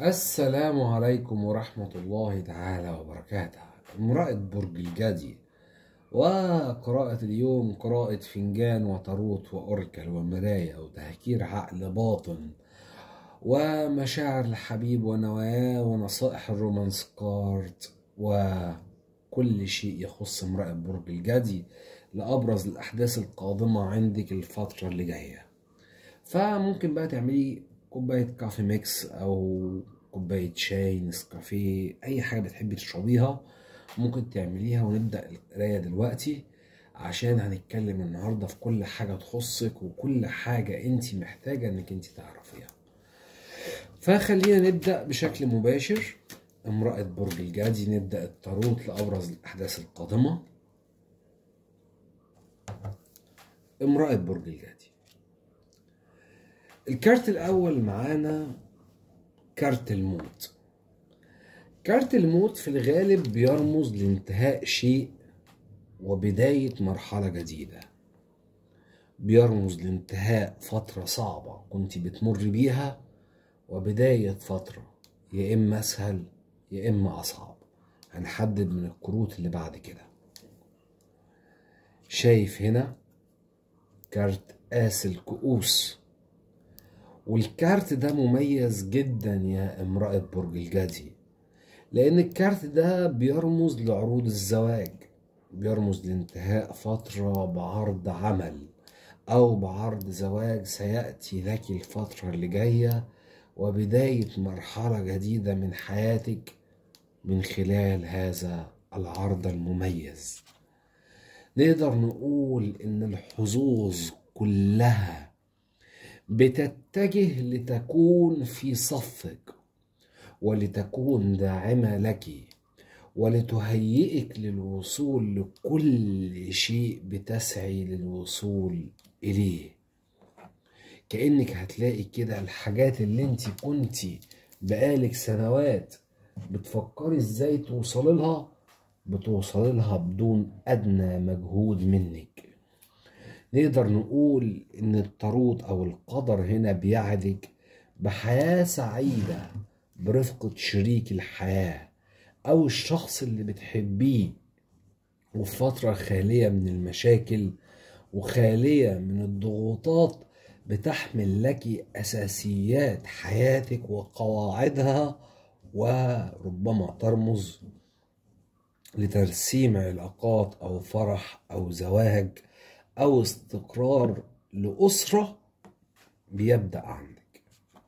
السلام عليكم ورحمة الله تعالى وبركاته امرأة برج الجدي وقراءة اليوم قراءة فنجان وطاروت وأوركل ومراية وتهكير عقل باطن ومشاعر الحبيب ونواياه ونصائح الرومانس كارد وكل شيء يخص امرأة برج الجدي لأبرز الأحداث القادمة عندك الفترة اللي جاية فممكن بقى تعملي كوباية كافي ميكس أو كوباية شاي نسكافيه أي حاجة بتحبي تشربيها ممكن تعمليها ونبدأ القراية دلوقتي عشان هنتكلم النهاردة في كل حاجة تخصك وكل حاجة انت محتاجة انك انت تعرفيها فخلينا نبدأ بشكل مباشر امرأة برج الجدي نبدأ التاروت لأبرز الأحداث القادمة امرأة برج الجدي الكارت الأول معانا كارت الموت كارت الموت في الغالب بيرمز لانتهاء شيء وبداية مرحلة جديدة بيرمز لانتهاء فترة صعبة كنت بتمر بيها وبداية فترة يا إما أسهل يا إما أصعب هنحدد من الكروت اللي بعد كده شايف هنا كارت قاس الكؤوس والكارت ده مميز جدا يا امرأة برج الجدي لأن الكارت ده بيرمز لعروض الزواج بيرمز لانتهاء فترة بعرض عمل أو بعرض زواج سيأتي لك الفترة اللي جاية وبداية مرحلة جديدة من حياتك من خلال هذا العرض المميز نقدر نقول إن الحظوظ كلها بتتجه لتكون في صفك ولتكون داعمة لك ولتهيئك للوصول لكل شيء بتسعي للوصول إليه كأنك هتلاقي كده الحاجات اللي انت كنتي بقالك سنوات بتفكري ازاي توصلي لها بتوصلي لها بدون أدنى مجهود منك نقدر نقول إن الطاروت أو القدر هنا بيعدك بحياة سعيدة برفقة شريك الحياة أو الشخص اللي بتحبيه وفي فترة خالية من المشاكل وخالية من الضغوطات بتحمل لك أساسيات حياتك وقواعدها وربما ترمز لترسيم علاقات أو فرح أو زواج أو استقرار لأسرة بيبدأ عندك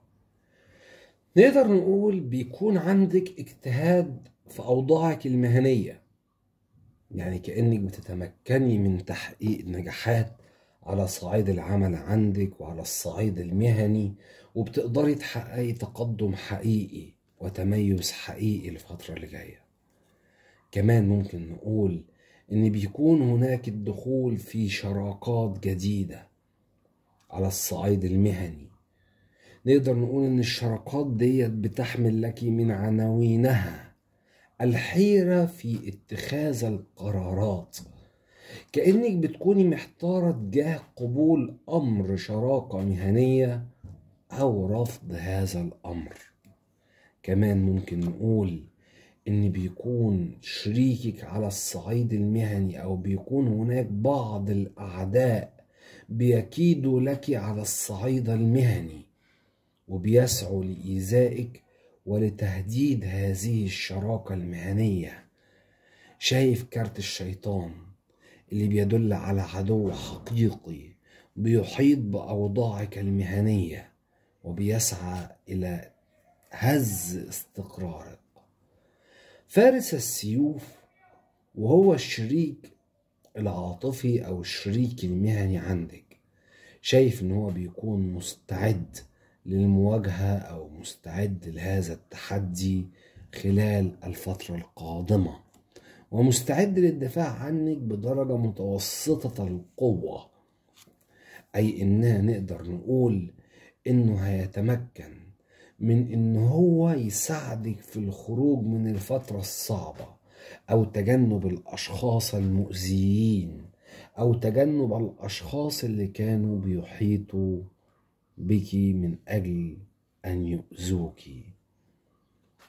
نقدر نقول بيكون عندك اجتهاد في أوضاعك المهنية يعني كأنك بتتمكني من تحقيق نجاحات على صعيد العمل عندك وعلى الصعيد المهني وبتقدري تحققي تقدم حقيقي وتميز حقيقي الفترة اللي جاية كمان ممكن نقول ان بيكون هناك الدخول في شراكات جديدة على الصعيد المهني نقدر نقول ان الشراكات ديت بتحمل لك من عناوينها الحيرة في اتخاذ القرارات كأنك بتكوني محتارة تجاه قبول أمر شراكة مهنية أو رفض هذا الأمر كمان ممكن نقول ان بيكون شريكك على الصعيد المهني او بيكون هناك بعض الاعداء بيكيدوا لك على الصعيد المهني وبيسعوا لايذائك ولتهديد هذه الشراكه المهنيه شايف كارت الشيطان اللي بيدل على عدو حقيقي بيحيط باوضاعك المهنيه وبيسعى الى هز استقرارك فارس السيوف وهو الشريك العاطفي او الشريك المهني عندك شايف ان هو بيكون مستعد للمواجهة او مستعد لهذا التحدي خلال الفترة القادمة ومستعد للدفاع عنك بدرجة متوسطة القوة اي اننا نقدر نقول انه هيتمكن من ان هو يساعدك في الخروج من الفترة الصعبة او تجنب الاشخاص المؤذيين او تجنب الاشخاص اللي كانوا بيحيطوا بك من اجل ان يؤذوك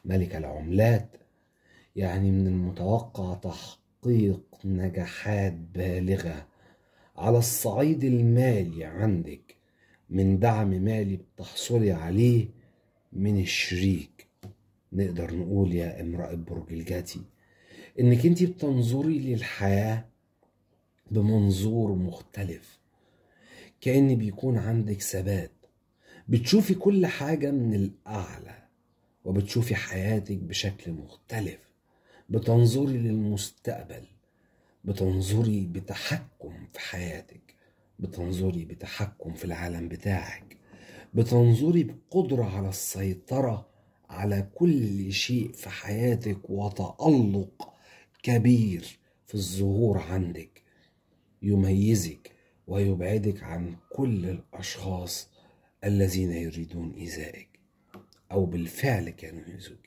ملك العملات يعني من المتوقع تحقيق نجاحات بالغة على الصعيد المالي عندك من دعم مالي بتحصلي عليه من الشريك نقدر نقول يا امرأة برج الجدي انك انت بتنظري للحياة بمنظور مختلف كأن بيكون عندك ثبات بتشوفي كل حاجة من الأعلى وبتشوفي حياتك بشكل مختلف بتنظري للمستقبل بتنظري بتحكم في حياتك بتنظري بتحكم في العالم بتاعك بتنظري بقدرة على السيطرة على كل شيء في حياتك وتألق كبير في الظهور عندك يميزك ويبعدك عن كل الأشخاص الذين يريدون إيذائك أو بالفعل كانوا يؤذوك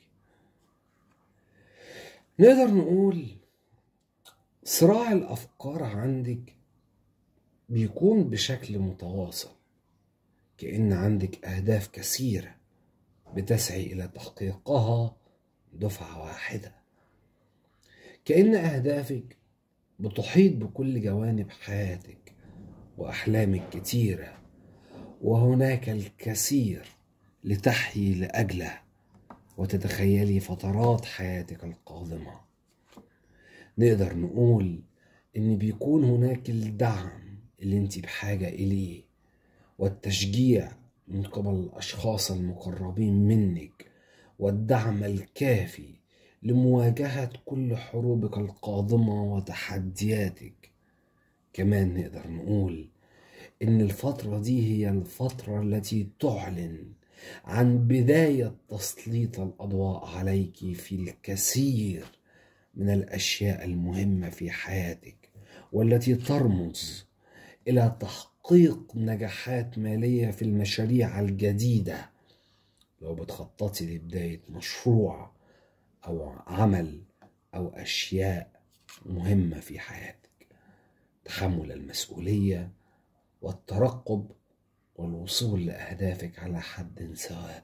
نقدر نقول صراع الأفكار عندك بيكون بشكل متواصل كأن عندك أهداف كثيرة بتسعي إلى تحقيقها دفعة واحدة كأن أهدافك بتحيط بكل جوانب حياتك وأحلامك كتيرة وهناك الكثير لتحيي لأجله وتتخيلي فترات حياتك القادمة نقدر نقول إن بيكون هناك الدعم اللي انت بحاجة إليه والتشجيع من قبل الأشخاص المقربين منك والدعم الكافي لمواجهة كل حروبك القادمة وتحدياتك كمان نقدر نقول إن الفترة دي هي الفترة التي تعلن عن بداية تسليط الأضواء عليك في الكثير من الأشياء المهمة في حياتك والتي ترمز إلى تحقيق نجاحات مالية في المشاريع الجديدة لو بتخططي لبداية مشروع أو عمل أو أشياء مهمة في حياتك تحمل المسؤولية والترقب والوصول لأهدافك على حد سواء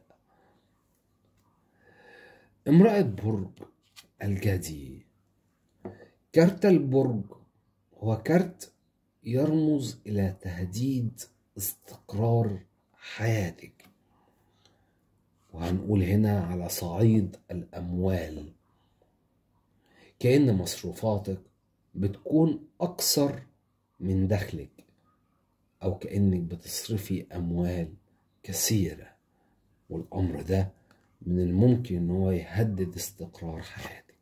امرأة برج الجدي كارت البرج هو كارت يرمز إلى تهديد استقرار حياتك وهنقول هنا على صعيد الأموال كأن مصروفاتك بتكون أكثر من دخلك أو كأنك بتصرفي أموال كثيرة والأمر ده من الممكن أن هو يهدد استقرار حياتك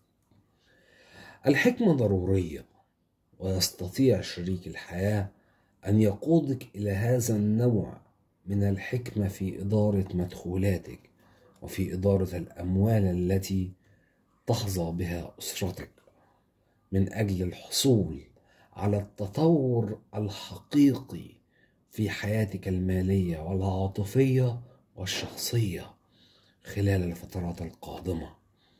الحكمة ضرورية ويستطيع شريك الحياة أن يقودك إلى هذا النوع من الحكمة في إدارة مدخولاتك وفي إدارة الأموال التي تحظى بها أسرتك من أجل الحصول على التطور الحقيقي في حياتك المالية والعاطفية والشخصية خلال الفترات القادمة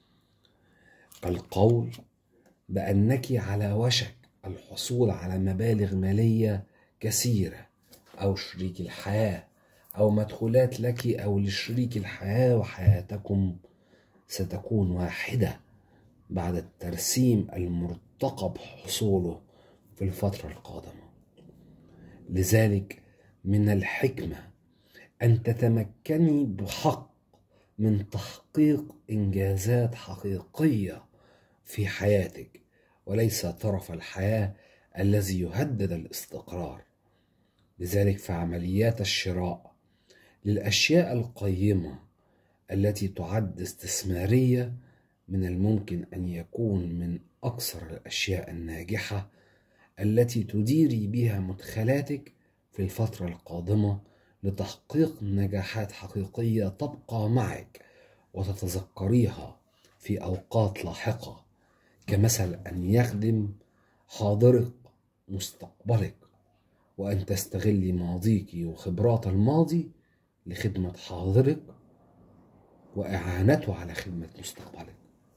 كالقول بأنك على وشك الحصول على مبالغ مالية كثيرة أو شريك الحياة أو مدخولات لك أو لشريك الحياة وحياتكم ستكون واحدة بعد الترسيم المرتقب حصوله في الفترة القادمة لذلك من الحكمة أن تتمكني بحق من تحقيق إنجازات حقيقية في حياتك وليس طرف الحياة الذي يهدد الاستقرار لذلك فعمليات الشراء للأشياء القيمة التي تعد استثمارية من الممكن أن يكون من أكثر الأشياء الناجحة التي تديري بها مدخلاتك في الفترة القادمة لتحقيق نجاحات حقيقية تبقى معك وتتذكريها في أوقات لاحقة كمثل أن يخدم حاضرك مستقبلك وأن تستغلي ماضيك وخبرات الماضي لخدمة حاضرك وإعانته على خدمة مستقبلك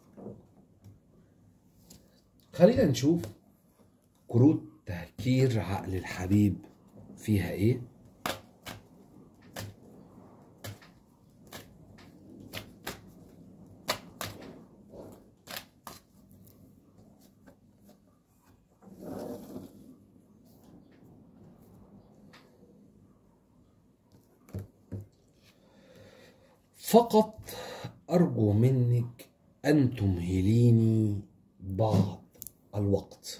خلينا نشوف كروت تهكير عقل الحبيب فيها ايه فقط أرجو منك أن تمهليني بعض الوقت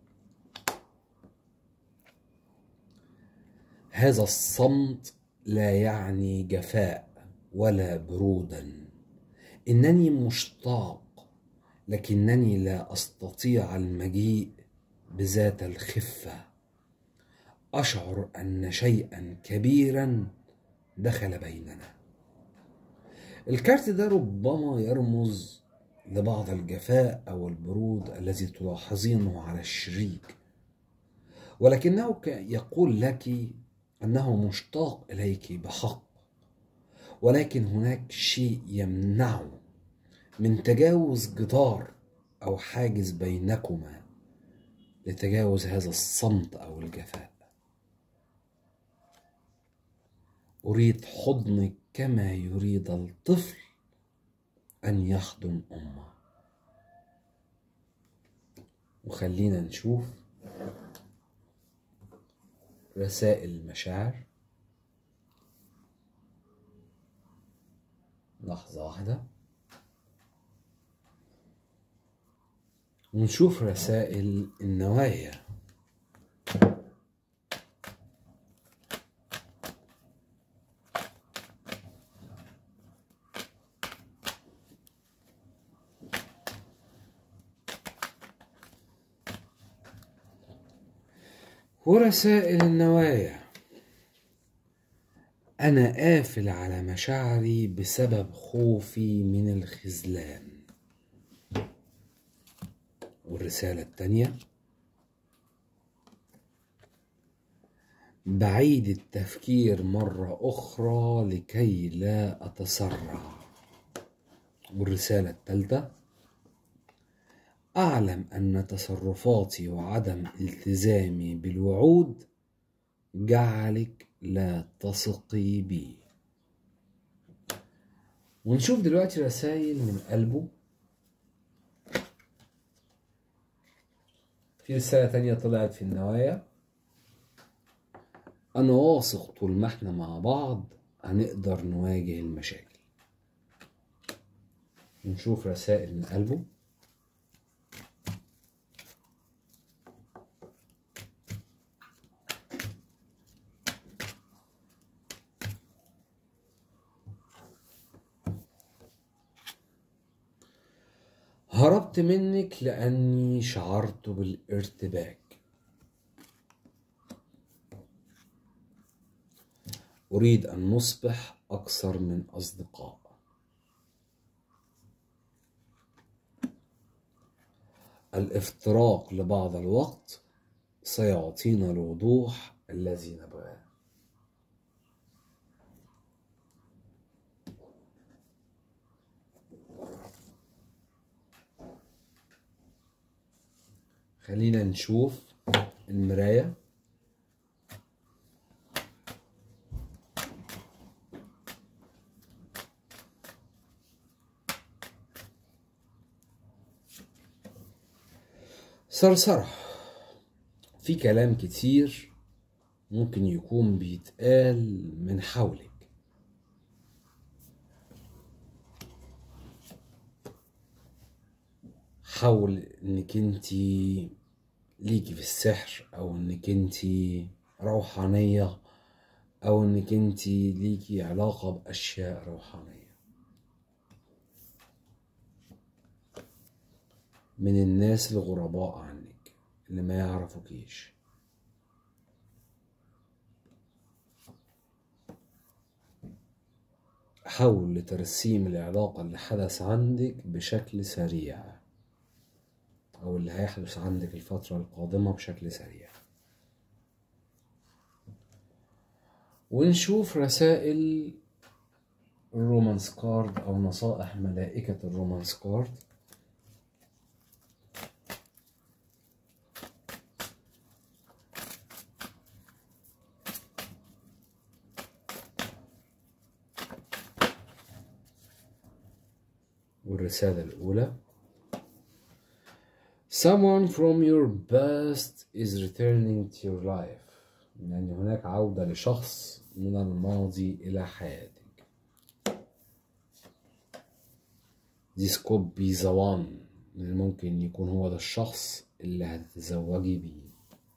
هذا الصمت لا يعني جفاء ولا برودا انني مشتاق لكنني لا استطيع المجيء بذات الخفه اشعر ان شيئا كبيرا دخل بيننا الكارت ده ربما يرمز لبعض الجفاء او البرود الذي تلاحظينه على الشريك ولكنه يقول لك انه مشتاق اليك بحق ولكن هناك شيء يمنعه من تجاوز جدار او حاجز بينكما لتجاوز هذا الصمت او الجفاء اريد حضنك كما يريد الطفل ان يحضن امه وخلينا نشوف رسائل المشاعر لحظة واحدة ونشوف رسائل النوايا ورسائل النوايا أنا قافل على مشاعري بسبب خوفي من الخذلان والرسالة التانية بعيد التفكير مرة أخرى لكي لا أتسرع والرسالة الثالثة أعلم أن تصرفاتي وعدم التزامي بالوعود جعلك لا تثقي بي ونشوف دلوقتي رسائل من قلبه في رسالة تانية طلعت في النوايا أنا واثق طول ما احنا مع بعض هنقدر نواجه المشاكل نشوف رسائل من قلبه هربت منك لأني شعرت بالارتباك أريد أن نصبح أكثر من أصدقاء الافتراق لبعض الوقت سيعطينا الوضوح الذي نبغاه خلينا نشوف المراية صرصرة في كلام كتير ممكن يكون بيتقال من حولك حول انك انتي ليكي في السحر او انك انتي روحانية او انك انتي ليكي علاقة باشياء روحانية من الناس الغرباء عنك اللي ما يعرفوكيش حاول لترسيم العلاقة اللي حدث عندك بشكل سريع أو اللي هيحدث عندك الفترة القادمة بشكل سريع ونشوف رسائل الرومانس كارد أو نصائح ملائكة الرومانس كارد والرسالة الأولى Someone from your past is returning to your life يعني هناك عودة لشخص من الماضي إلى حياتك This could be the one من الممكن يكون هو ده الشخص اللي هتتزوجي بيه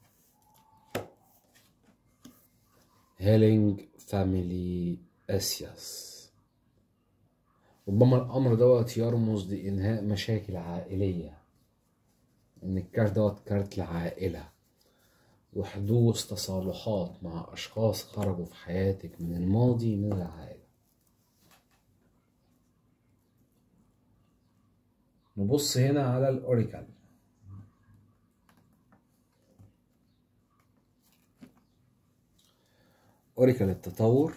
هيلينج فاميلي اسياس ربما الامر دوت يرمز لانهاء مشاكل عائليه ان الكارت دوت كارت العائله وحدوث تصالحات مع اشخاص خرجوا في حياتك من الماضي من العائله نبص هنا على الاوريكل اوريكل التطور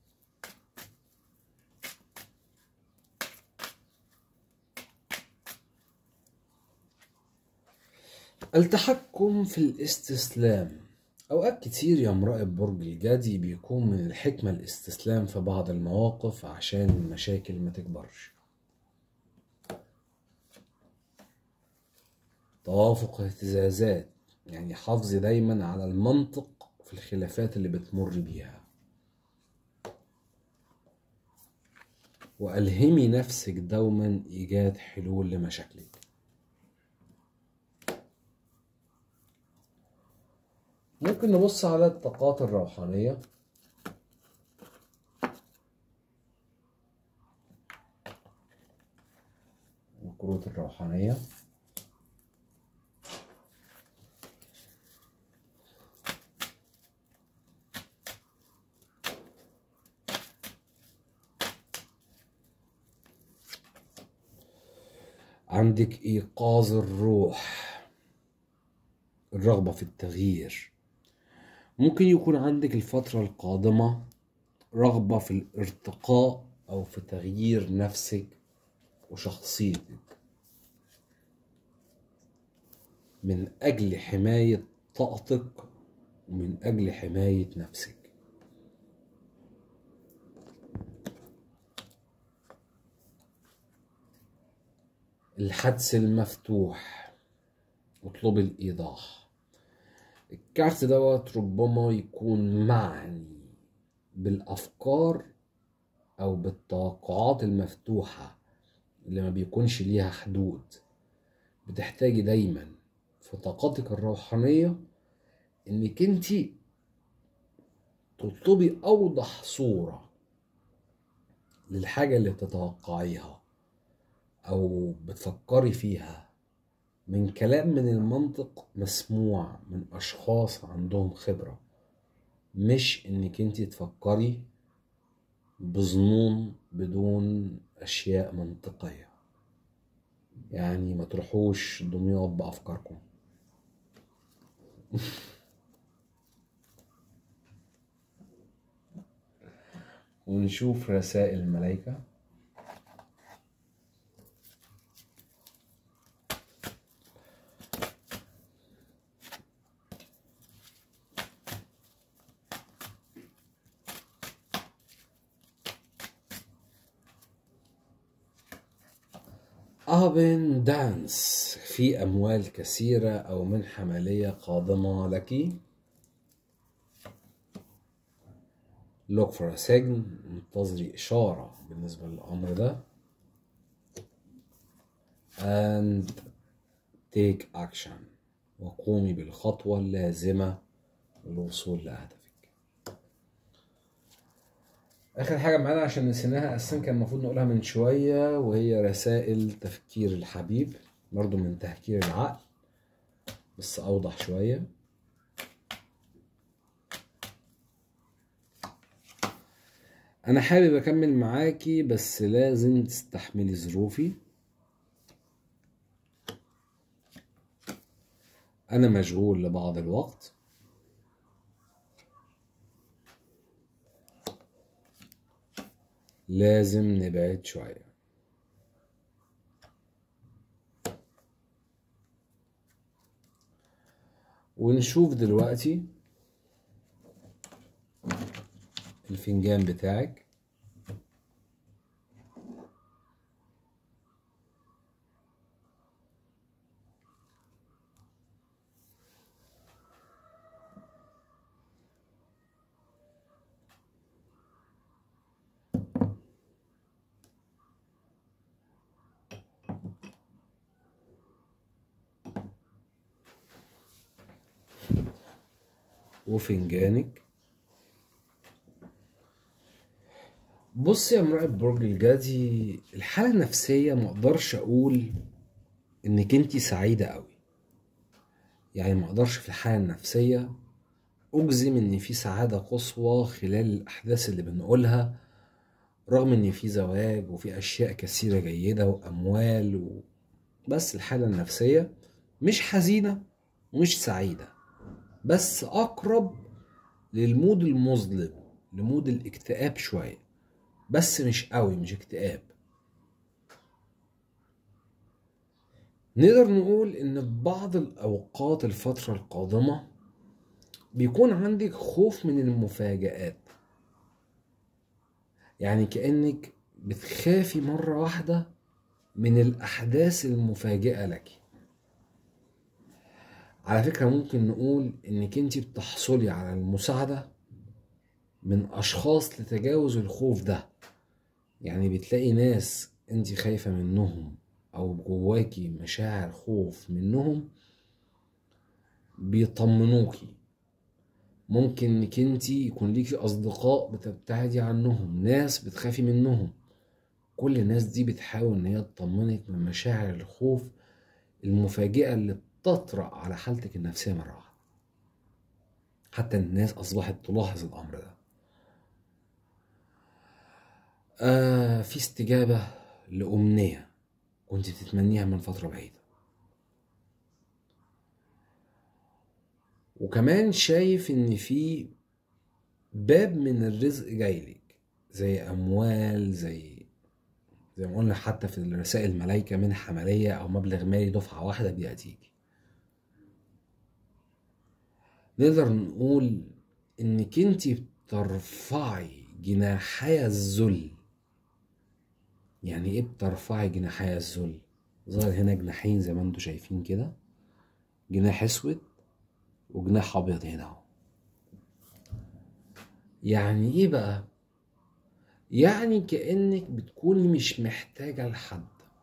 التحكم في الاستسلام أوقات كتير يا مراقب برج الجدي بيكون من الحكمة الاستسلام في بعض المواقف عشان المشاكل ما تكبرش توافق اهتزازات يعني حافظي دايما على المنطق في الخلافات اللي بتمر بيها وألهمي نفسك دوما إيجاد حلول لمشاكلك ممكن نبص على الطاقات الروحانية الكروت الروحانية عندك إيقاظ الروح الرغبة في التغيير ممكن يكون عندك الفترة القادمة رغبة في الارتقاء أو في تغيير نفسك وشخصيتك من أجل حماية طاقتك ومن أجل حماية نفسك الحدس المفتوح اطلب الإيضاح الكارت دوت ربما يكون معني بالأفكار أو بالتوقعات المفتوحة اللي ما بيكونش ليها حدود بتحتاجي دايما في طاقتك الروحانية انك انتي تطلبي أوضح صورة للحاجة اللي بتتوقعيها أو بتفكري فيها من كلام من المنطق مسموع من أشخاص عندهم خبرة مش إنك انت تفكري بظنون بدون أشياء منطقية يعني ما تروحوش دمياط بأفكاركم ونشوف رسائل الملائكة أبن دانس في أموال كثيرة أو منحة مالية قادمة لك look for a signal انتظري إشارة بالنسبة للأمر ده and take action وقومي بالخطوة اللازمة للوصول لهدفك اخر حاجه معانا عشان نسيناها اساسا كان المفروض نقولها من شويه وهي رسائل تفكير الحبيب برضو من تفكير العقل بس اوضح شويه انا حابب اكمل معاكي بس لازم تستحملي ظروفي انا مشغول لبعض الوقت لازم نبعد شوية ونشوف دلوقتي الفنجان بتاعك وفنجانك بص يا امرأة برج الجدي الحالة النفسية مقدرش اقول انك انتي سعيدة قوي يعني مقدرش في الحالة النفسية اجزم ان في سعادة قصوى خلال الاحداث اللي بنقولها رغم ان في زواج وفي اشياء كثيرة جيدة واموال و... بس الحالة النفسية مش حزينة ومش سعيدة بس اقرب للمود المظلم لمود الاكتئاب شوية بس مش قوي مش اكتئاب نقدر نقول ان في بعض الاوقات الفترة القادمة بيكون عندك خوف من المفاجآت يعني كأنك بتخافي مرة واحدة من الأحداث المفاجئة لك على فكرة ممكن نقول إنك أنت بتحصلي على المساعدة من أشخاص لتجاوز الخوف ده يعني بتلاقي ناس أنت خايفة منهم أو جواكي مشاعر خوف منهم بيطمنوكي ممكن انك انت يكون ليكي اصدقاء بتبتعدي عنهم ناس بتخافي منهم كل الناس دي بتحاول ان هي تطمنك من مشاعر الخوف المفاجئة اللي بتطرأ على حالتك النفسية مرة واحدة حتى الناس اصبحت تلاحظ الامر ده آه في استجابة لأمنية كنت بتتمنيها من فترة بعيدة وكمان شايف ان في باب من الرزق جايلك زي اموال زي زي ما قلنا حتى في الرسائل الملايكة منحة مالية او مبلغ مالي دفعة واحدة بيأتيك نقدر نقول انك انت بترفعي جناحي الذل يعني ايه بترفعي جناحي الذل ظهر هنا جناحين زي ما انتم شايفين كده جناح اسود وجناح ابيض هنا اهو يعني ايه بقى يعني كانك بتكوني مش محتاجه لحد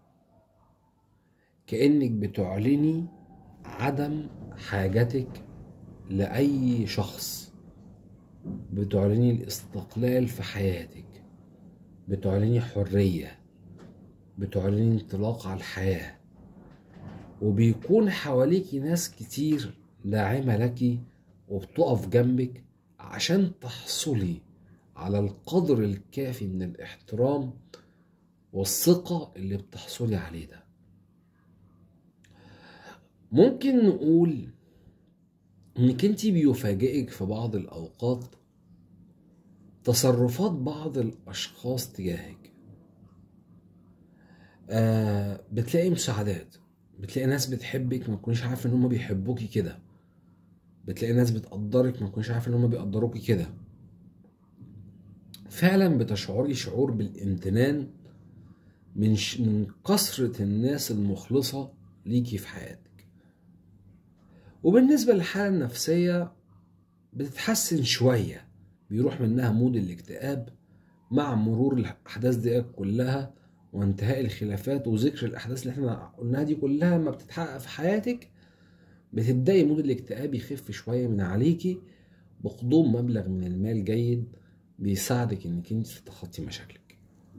كانك بتعلني عدم حاجتك لاي شخص بتعلني الاستقلال في حياتك بتعلني حريه بتعلني انطلاق على الحياه وبيكون حواليكي ناس كتير داعمة لك وبتقف جنبك عشان تحصلي على القدر الكافي من الاحترام والثقة اللي بتحصلي عليه ده ممكن نقول انك انت بيفاجئك في بعض الاوقات تصرفات بعض الاشخاص تجاهك آه بتلاقي مساعدات بتلاقي ناس بتحبك ما تكونيش عارف ان هم بيحبوكي كده بتلاقي ناس بتقدرك ما تكونيش عارف ان هم بيقدروكي كده فعلا بتشعري شعور بالامتنان من ش... من كثرة الناس المخلصة ليكي في حياتك وبالنسبة للحالة النفسية بتتحسن شوية بيروح منها مود الاكتئاب مع مرور الأحداث دي كلها وانتهاء الخلافات وذكر الأحداث اللي احنا قلناها دي كلها ما بتتحقق في حياتك بتبدأي مود الاكتئاب يخف شوية من عليكي بقدوم مبلغ من المال جيد بيساعدك انك انت تتخطي مشاكلك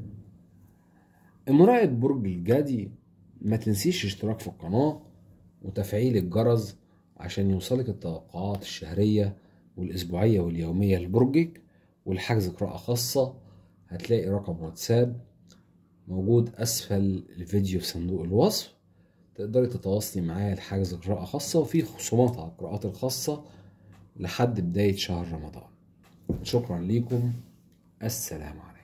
امرأة برج الجدي ما تنسيش اشتراك في القناة وتفعيل الجرس عشان يوصلك التوقعات الشهرية والأسبوعية واليومية لبرجك والحجز قراءة خاصة هتلاقي رقم واتساب موجود أسفل الفيديو في صندوق الوصف تقدري تتواصلي معايا لحجز قراءة خاصة وفي خصومات على القراءات الخاصة لحد بداية شهر رمضان شكرا ليكم السلام عليكم